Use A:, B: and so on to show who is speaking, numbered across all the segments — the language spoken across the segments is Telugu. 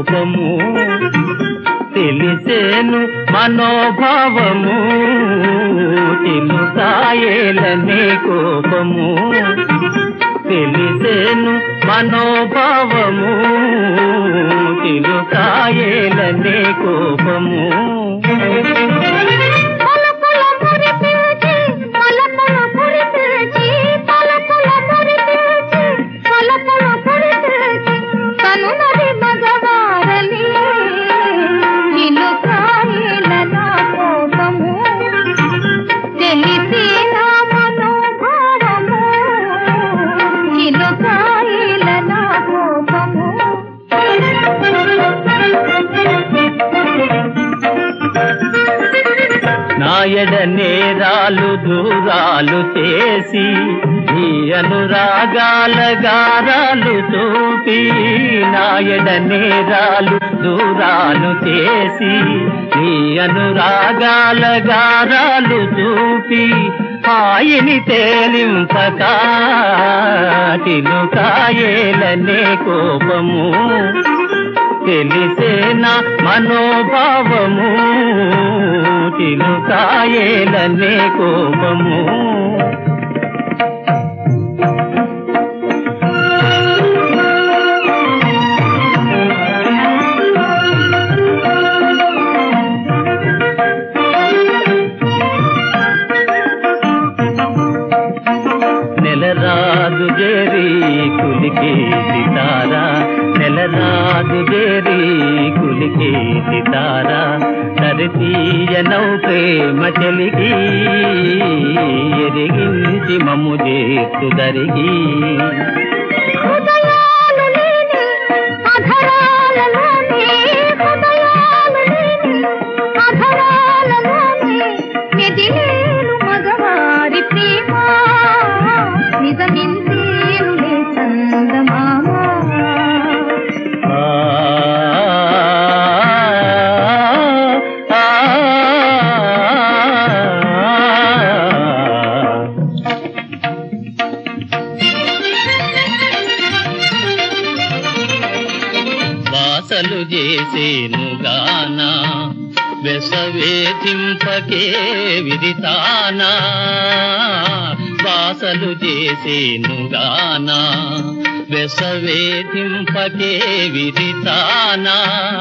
A: కోపము తెలిసేను మనోభావము చిలుకాయేలనే కోపము తెలిసేను మనోభావము చిలుకాయేలనే కోపము
B: పలుకుల మురిపిల్చి, పలుకుల మురిపిల్చి, పలుకుల మురిపిల్చి, పలుకుల మురిపిల్చి, కనుమరి మగవారలి, చిలుకాయల నా కోపము, తెలిసి నా మనోభావము, చిలుకాయల నా కోపము
A: నాయడ నేరాలు దూరాలు చేసి నీ అనురాగాల గారాలు చూపి నాయడ నేరాలు దూరాలు చేసి నీ అనురాగాల గారాలు చూపి హాయిని తేలింపక తిలుకాయేలనే కోపము తెలిసేనా మనోభావము చిలుకాయేలనే కోపము నెలరాజు జేరి కులికి సితారా నెలరాజు జేరి కులికి సితారా తరతీయనౌ ప్రేమ చెలిగి ఎరిగించి మమ్ము చేస్తు దరిగి
B: హృదయాలు లేని అధరాలలోనే హృదయాలు లేని అధరాలలోనే మెదిలేను మగవారి ప్రేమ నిజమిందేనులే చందమామ
A: ఆ ఆ, ఆ. వాసలు చేసేను గానా వెసవేధింపకే విదితానా వాసలు చేసేను గానా వెసవేధింపకే విదితానా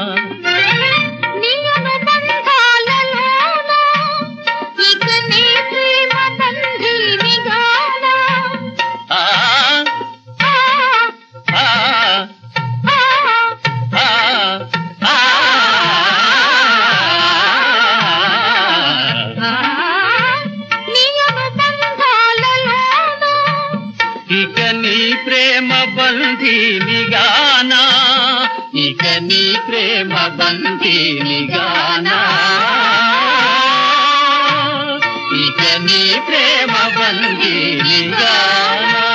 B: నియమ బంధాలలోన ఇక నీ ప్రేమ బంధీనిగాన
A: ఆ
B: ఆ,
A: ఆ
B: ఆ,
A: ఆ ఆ
B: ఆ, నియమ బంధాలలోన
A: ఇక నీ ప్రేమ బంధీనిగానా ఇక నీ ప్రేమ బంధీనిగానా ఇక నీ ప్రేమ బంధీనిగానా